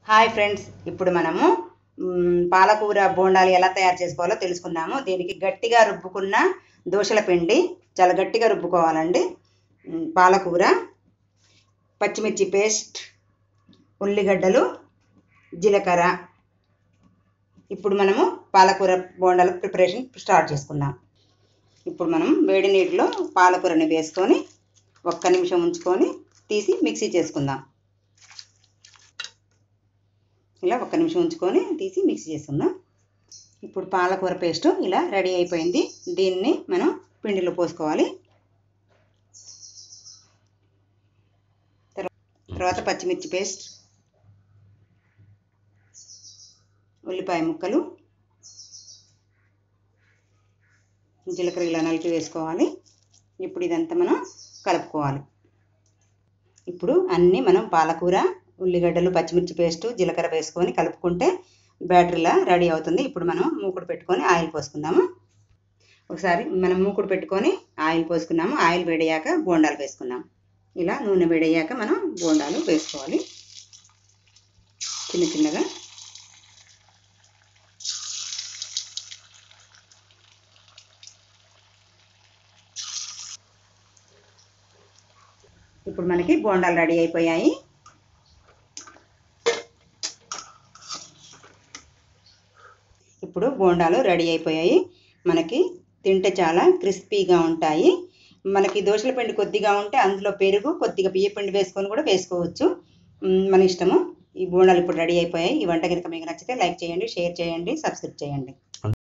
hi friends ఇప్పుడు మనము మ్, పాలకూర బోండాలు ఎలా తయారు చేసుకోవాలో తెలుసుకుందాము దీనికి గట్టిగా రుబ్బుకున్న దోశల పిండి చాలా గట్టిగా రుబ్బుకోవాలండి మ్, పాలకూర పచ్చిమిర్చి పేస్ట్ ఉల్లిగడ్డలు జీలకర్ర ఇప్పుడు మనము పాలకూర బోండాల ప్రిపరేషన్ స్టార్ట్ చేసుకుందాం ఇప్పుడు మనం వేడి నీటిలో పాలకూరని వేసుకొని ఒక్క నిమిషం ఉంచుకొని తీసి మిక్సీ చేసుకుందాం ఇలా ఒక్క నిమిషం ఉంచుకొని తీసి మిక్సీ చేసుకుందాం ఇప్పుడు పాలకూర పేస్ట్ ఇలా రెడీ అయిపోయింది దీన్ని మనం పిండిలో పోసుకోవాలి తర్వా- తర్వాత పచ్చిమిర్చి పేస్ట్ ఉల్లిపాయ ముక్కలు జీలకర్ర ఇలా నలిపి వేసుకోవాలి ఇప్పుడు ఇదంతా మనం కలుపుకోవాలి ఇప్పుడు అన్నీ మనం పాలకూర ఉల్లిగడ్డలు పచ్చిమిర్చి పేస్ట్ జీలకర్ర వేసుకొని కలుపుకుంటే బ్యాటరీలా రెడీ అవుతుంది ఇప్పుడు మనం మూకుడు పెట్టుకొని ఆయిల్ పోసుకుందాము ఒకసారి మనం మూకుడు పెట్టుకొని ఆయిల్ పోసుకున్నాము ఆయిల్ వేడయ్యాక బోండాలు వేసుకున్నాం ఇలా నూనె వేడయ్యాక మనం బోండాలు వేసుకోవాలి చిన్న చిన్నగా ఇప్పుడు మనకి బోండాలు రెడీ అయిపోయాయి ఇప్పుడు బోండాలు రెడీ అయిపోయాయి మనకి తింటే చాలా క్రిస్పీగా ఉంటాయి మనకి దోశల పిండి కొద్దిగా ఉంటే అందులో పెరుగు కొద్దిగా బియ్య పిండి వేసుకొని కూడా వేసుకోవచ్చు మ్, మన ఇష్టము ఈ బోండాలు ఇప్పుడు రెడీ అయిపోయాయి ఈ వంట కనుక మీకు నచ్చితే లైక్ చేయండి షేర్ చేయండి సబ్స్క్రైబ్ చేయండి